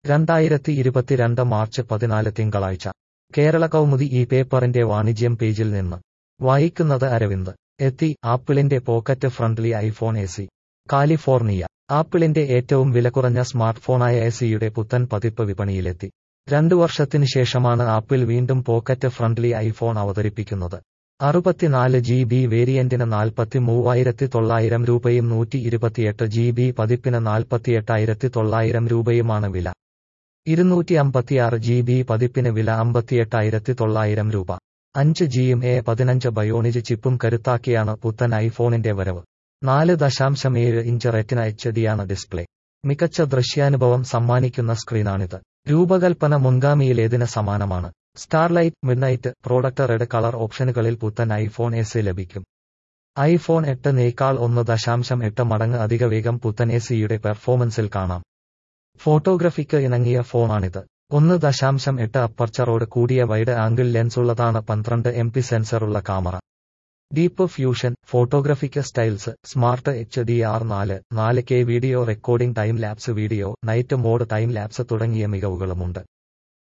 രണ്ടായിരത്തി ഇരുപത്തിരണ്ട് മാർച്ച് പതിനാല് തിങ്കളാഴ്ച കേരള കൗമുദി ഈ പേപ്പറിന്റെ വാണിജ്യം പേജിൽ നിന്ന് വായിക്കുന്നത് അരവിന്ദ് എത്തി ആപ്പിളിന്റെ പോക്കറ്റ് ഫ്രണ്ട്ലി ഐഫോൺ എ സി കാലിഫോർണിയ ആപ്പിളിന്റെ ഏറ്റവും വിലകുറഞ്ഞ സ്മാർട്ട് ഫോണായ എ സിയുടെ പുത്തൻ പതിപ്പ് വിപണിയിലെത്തി രണ്ടു വർഷത്തിനു ശേഷമാണ് ആപ്പിൾ വീണ്ടും പോക്കറ്റ് ഫ്രണ്ട്ലി ഐഫോൺ അവതരിപ്പിക്കുന്നത് അറുപത്തിനാല് ജി ബി വേരിയന്റിന് നാൽപ്പത്തി മൂവായിരത്തി തൊള്ളായിരം രൂപയും നൂറ്റി ഇരുപത്തിയെട്ട് ജി ബി പതിപ്പിന് നാൽപ്പത്തിയെട്ടായിരത്തി തൊള്ളായിരം രൂപയുമാണ് വില ഇരുന്നൂറ്റി അമ്പത്തിയാറ് ജി ബി പതിപ്പിന് വില അമ്പത്തിയെട്ടായിരത്തി തൊള്ളായിരം രൂപ അഞ്ച് ജിയും എ പതിനഞ്ച് ബയോണിജ് ചിപ്പും കരുത്താക്കിയാണ് പുത്തൻ ഐഫോണിന്റെ വരവ് നാല് ദശാംശം ഏഴ് ഇഞ്ച് റെറ്റിന എച്ച് ഡിയാണ് ഡിസ്പ്ലേ മികച്ച ദൃശ്യാനുഭവം സമ്മാനിക്കുന്ന സ്ക്രീനാണിത് രൂപകൽപ്പന മുൻഗാമിയിലേതിന് സമാനമാണ് starlight midnight product red colour ഓപ്ഷനുകളിൽ പുത്തൻ ഐഫോൺ എസ് ലഭിക്കും ഐഫോൺ എട്ട് നേക്കാൾ ഒന്ന് ദശാംശം എട്ട് മടങ്ങ് അധിക വേഗം പുത്തൻ എ സിയുടെ പെർഫോമൻസിൽ കാണാം ഫോട്ടോഗ്രഫിക്ക് ഇണങ്ങിയ ഫോണാണിത് ഒന്ന് ദശാംശം എട്ട് അപ്പർച്ചറോട് കൂടിയ വൈഡ് ആംഗിൾ ലെൻസുള്ളതാണ് പന്ത്രണ്ട് എം പി സെൻസറുള്ള ക്യാമറ ഡീപ്പ് ഫ്യൂഷൻ ഫോട്ടോഗ്രഫിക്ക് styles smart H D R നാല് നാല് K video recording time lapse video night mode time lapse തുടങ്ങിയ മികവുകളുമുണ്ട്